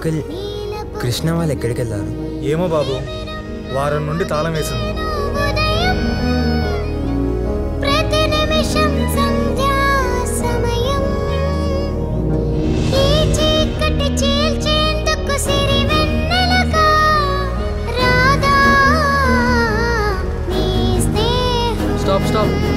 uncle Krishna వాళ్ళు ఎక్కడికి వెళ్ళారు ఏమో బాబు వారం నుండి తాళం వేసింది ప్రతి నిమిషం సంధ్యా సమయం ఈ చీకటి చీల్చేందుకు సిరి వెన్నెలగా రాధా నీ స్నేహం స్టాప్ స్టాప్